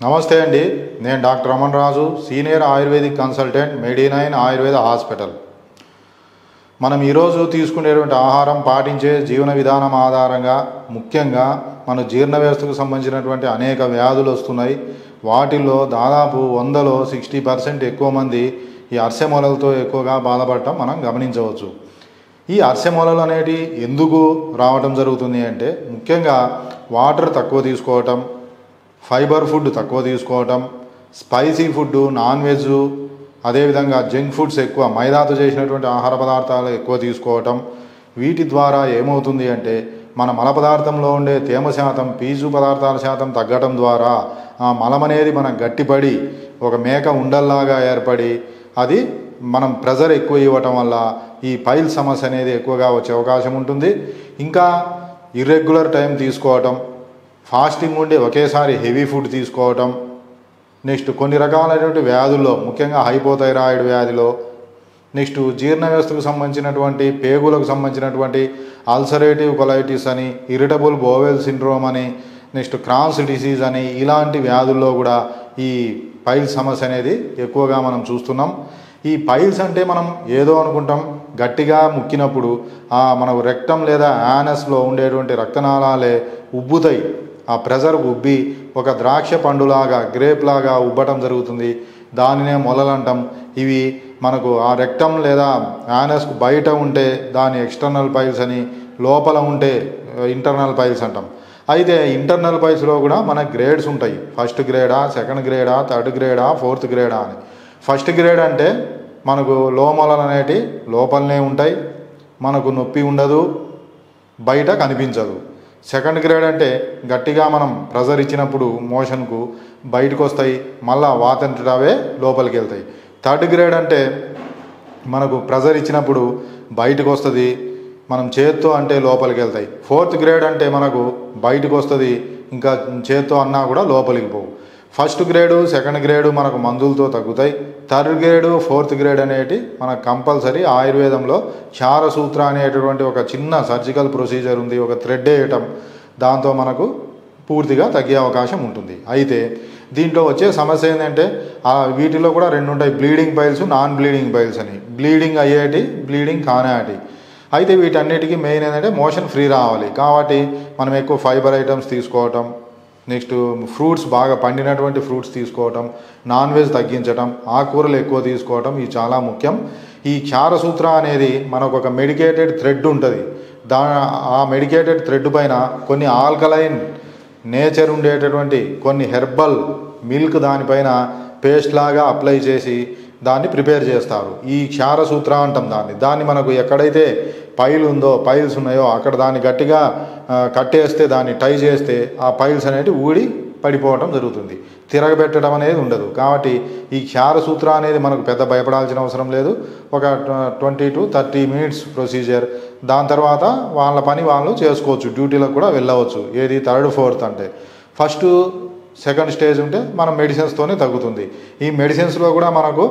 నమస్తే అండి నేను doctor Raman Raju senior ayurvedic consultant మెడినైన్ ఆయుర్వేద హాస్పిటల్ మనం ఈరోజు తీసుకునేటువంటి ఆహారం పాటించే జీవన విధానం ఆధారంగా ముఖ్యంగా మన జీర్ణ వ్యవస్థకు సంబంధించినటువంటి అనేక వ్యాధులు వస్తున్నాయి వాటిల్లో దాదాపు వందలో సిక్స్టీ పర్సెంట్ ఎక్కువ మంది ఈ అర్సెమొలలతో ఎక్కువగా బాధపడటం మనం గమనించవచ్చు ఈ అర్సెమొలలు అనేటి ఎందుకు రావటం జరుగుతుంది అంటే ముఖ్యంగా వాటర్ తక్కువ తీసుకోవటం ఫైబర్ ఫుడ్ తక్కువ తీసుకోవటం స్పైసీ ఫుడ్ నాన్ వెజ్ అదేవిధంగా జంక్ ఫుడ్స్ ఎక్కువ మైదాతో చేసినటువంటి ఆహార పదార్థాలు ఎక్కువ తీసుకోవటం వీటి ద్వారా ఏమవుతుంది అంటే మన మల పదార్థంలో ఉండే తేమ శాతం పీచు పదార్థాల శాతం తగ్గటం ద్వారా ఆ మలం అనేది మనం గట్టిపడి ఒక మేక ఉండల్లాగా ఏర్పడి అది మనం ప్రెజర్ ఎక్కువ ఇవ్వటం వల్ల ఈ పైల్ సమస్య అనేది ఎక్కువగా వచ్చే అవకాశం ఉంటుంది ఇంకా ఇర్రెగ్యులర్ టైం తీసుకోవటం ఫాస్టింగ్ ఉండి ఒకేసారి హెవీ ఫుడ్ తీసుకోవటం నెక్స్ట్ కొన్ని రకాలైనటువంటి వ్యాధుల్లో ముఖ్యంగా హైపోథైరాయిడ్ వ్యాధిలో నెక్స్ట్ జీర్ణ వ్యవస్థకు సంబంధించినటువంటి పేగులకు సంబంధించినటువంటి అల్సరేటివ్ కొలైటిస్ అని ఇరిటబుల్ బోవెల్ సిండ్రోమ్ అని నెక్స్ట్ క్రాన్స్ డిసీజ్ అని ఇలాంటి వ్యాధుల్లో కూడా ఈ పైల్స్ సమస్య అనేది ఎక్కువగా మనం చూస్తున్నాం ఈ పైల్స్ అంటే మనం ఏదో అనుకుంటాం గట్టిగా ముక్కినప్పుడు ఆ మనకు రెక్టం లేదా యానస్లో ఉండేటువంటి రక్తనాళాలే ఉబ్బుతాయి ఆ ప్రెజర్ ఉబ్బి ఒక ద్రాక్ష పండులాగా గ్రేప్ లాగా ఉబ్బటం జరుగుతుంది దానినే మొలలంటాం ఇవి మనకు ఆ రెక్టం లేదా యానస్కు బయట ఉంటే దాని ఎక్స్టర్నల్ పైల్స్ అని లోపల ఉంటే ఇంటర్నల్ పైల్స్ అంటాం అయితే ఇంటర్నల్ పైల్స్లో కూడా మన గ్రేడ్స్ ఉంటాయి ఫస్ట్ గ్రేడా సెకండ్ గ్రేడా థర్డ్ గ్రేడా ఫోర్త్ గ్రేడా అని ఫస్ట్ గ్రేడ్ అంటే మనకు లోమలలు అనేటి లోపలనే ఉంటాయి మనకు నొప్పి ఉండదు బయట కనిపించదు సెకండ్ గ్రేడ్ అంటే గట్టిగా మనం ప్రెజర్ ఇచ్చినప్పుడు మోషన్కు బయటకు వస్తాయి మళ్ళా వాతంతటవే లోపలికి వెళ్తాయి థర్డ్ గ్రేడ్ అంటే మనకు ప్రెజర్ ఇచ్చినప్పుడు బయటకు వస్తుంది మనం చేత్తో అంటే లోపలికి వెళ్తాయి ఫోర్త్ గ్రేడ్ అంటే మనకు బయటకు వస్తుంది ఇంకా చేత్తో అన్నా కూడా లోపలికి పోవు ఫస్ట్ గ్రేడు సెకండ్ గ్రేడు మనకు మందులతో తగ్గుతాయి థర్డ్ గ్రేడు ఫోర్త్ గ్రేడ్ అనేటి మనకు కంపల్సరీ ఆయుర్వేదంలో చారసూత్ర అనేటటువంటి ఒక చిన్న సర్జికల్ ప్రొసీజర్ ఉంది ఒక థ్రెడ్ వేయటం దాంతో మనకు పూర్తిగా తగ్గే అవకాశం ఉంటుంది అయితే దీంట్లో వచ్చే సమస్య ఏంటంటే ఆ వీటిలో కూడా రెండు ఉంటాయి bleeding piles non bleeding piles అని బ్లీడింగ్ అయ్యేటి బ్లీడింగ్ కానేటి అయితే వీటన్నిటికీ మెయిన్ ఏంటంటే మోషన్ ఫ్రీ రావాలి కాబట్టి మనం ఎక్కువ ఫైబర్ ఐటమ్స్ తీసుకోవటం నెక్స్ట్ ఫ్రూట్స్ బాగా పండినటువంటి ఫ్రూట్స్ తీసుకోవటం నాన్ వెజ్ తగ్గించటం ఆకుకూరలు ఎక్కువ తీసుకోవటం ఇది చాలా ముఖ్యం ఈ క్షారసూత్ర అనేది మనకు ఒక మెడికేటెడ్ థ్రెడ్ ఉంటుంది దా ఆ మెడికేటెడ్ థ్రెడ్ పైన కొన్ని ఆల్కలైన్ నేచర్ ఉండేటటువంటి కొన్ని హెర్బల్ మిల్క్ దానిపైన పేస్ట్ లాగా అప్లై చేసి దాన్ని ప్రిపేర్ చేస్తారు ఈ క్షారసూత్ర అంటాం దాన్ని దాన్ని మనకు ఎక్కడైతే పైల్ ఉందో పైల్స్ ఉన్నాయో అక్కడ దాన్ని గట్టిగా ఆ, కట్టేస్తే దాన్ని టై చేస్తే ఆ పైల్స్ అనేవి ఊడి పడిపోవటం జరుగుతుంది తిరగబెట్టడం అనేది ఉండదు కాబట్టి ఈ క్షారసూత్ర అనేది మనకు పెద్ద భయపడాల్సిన అవసరం లేదు ఒక twenty to thirty minutes procedure దాని తర్వాత వాళ్ళ పని వాళ్ళు చేసుకోవచ్చు డ్యూటీలకు కూడా వెళ్ళవచ్చు ఏది థర్డ్ ఫోర్త్ అంటే ఫస్ట్ సెకండ్ స్టేజ్ ఉంటే మనం మెడిసిన్స్తోనే తగ్గుతుంది ఈ మెడిసిన్స్లో కూడా మనకు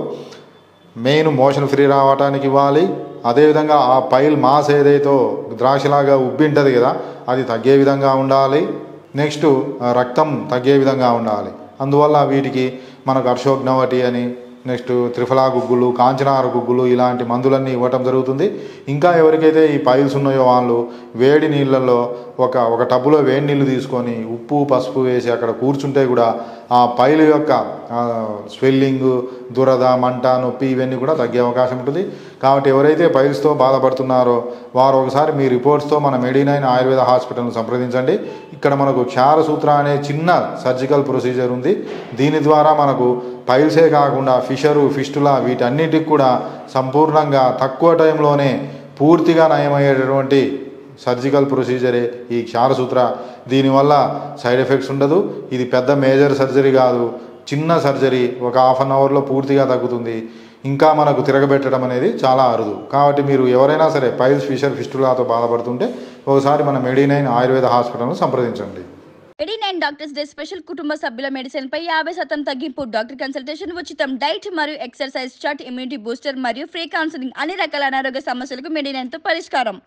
మెయిన్ మోషన్ ఫ్రీ రావటానికి ఇవ్వాలి అదేవిధంగా ఆ పైల్ మాస్ ఏదైతే ద్రాక్షలాగా ఉబ్బింటుంది కదా అది తగ్గే విధంగా ఉండాలి నెక్స్ట్ ఆ, రక్తం తగ్గే విధంగా ఉండాలి అందువల్ల వీటికి మనకు అర్షోగ్నవటి అని నెక్స్ట్ త్రిఫలా గుగ్గులు కాంచనార గుగ్గులు ఇలాంటి మందులన్నీ ఇవ్వటం జరుగుతుంది ఇంకా ఎవరికైతే ఈ పైల్స్ ఉన్నాయో వాళ్ళు వేడి నీళ్ళల్లో ఒక ఒక టబ్బులో వేడి నీళ్ళు తీసుకొని ఉప్పు పసుపు వేసి అక్కడ కూర్చుంటే కూడా ఆ పైలు యొక్క స్వెల్లింగ్ దురద మంట నొప్పి ఇవన్నీ కూడా తగ్గే అవకాశం ఉంటుంది కాబట్టి ఎవరైతే పైల్స్తో బాధపడుతున్నారో వారు ఒకసారి మీ రిపోర్ట్స్తో మన మెడినైన్ ఆయుర్వేద హాస్పిటల్ను సంప్రదించండి ఇక్కడ మనకు క్షారసూత్ర అనే చిన్న సర్జికల్ ప్రొసీజర్ ఉంది దీని ద్వారా మనకు పైల్సే కాకుండా ఫిషరు ఫిస్టులా వీటన్నిటికి కూడా సంపూర్ణంగా తక్కువ టైంలోనే పూర్తిగా నయమయ్యేటటువంటి సర్జికల్ ప్రొసీజరే ఈ క్షారసూత్ర దీనివల్ల సైడ్ ఎఫెక్ట్స్ ఉండదు ఇది పెద్ద మేజర్ సర్జరీ కాదు చిన్న సర్జరీ ఒక హాఫ్ అన్ అవర్లో పూర్తిగా తగ్గుతుంది ఇంకా మనకు తిరగబెట్టడం అనేది చాలా అరుదు కాబట్టి మీరు ఎవరైనా సరే పైల్స్ ఫిషర్ ఫిస్టులాతో బాధపడుతుంటే ఒకసారి మన మెడినైన్ ఆయుర్వేద హాస్పిటల్ను సంప్రదించండి eighty nine doctors day special కుటుంబ సభ్యుల మెడిసిన్ పై యాభై శాతం తగ్గింపు డాక్టర్ కన్సల్టేషన్ ఉచితం డైట్ మరియు ఎక్సర్సైజ్ చార్ట్ ఇమ్యూనిటీ బూస్టర్ మరియు ఫ్రీ కౌన్సిలింగ్ అన్ని రకాల అనారోగ్య సమస్యలకు మెడినైన్ తో పరిష్కారం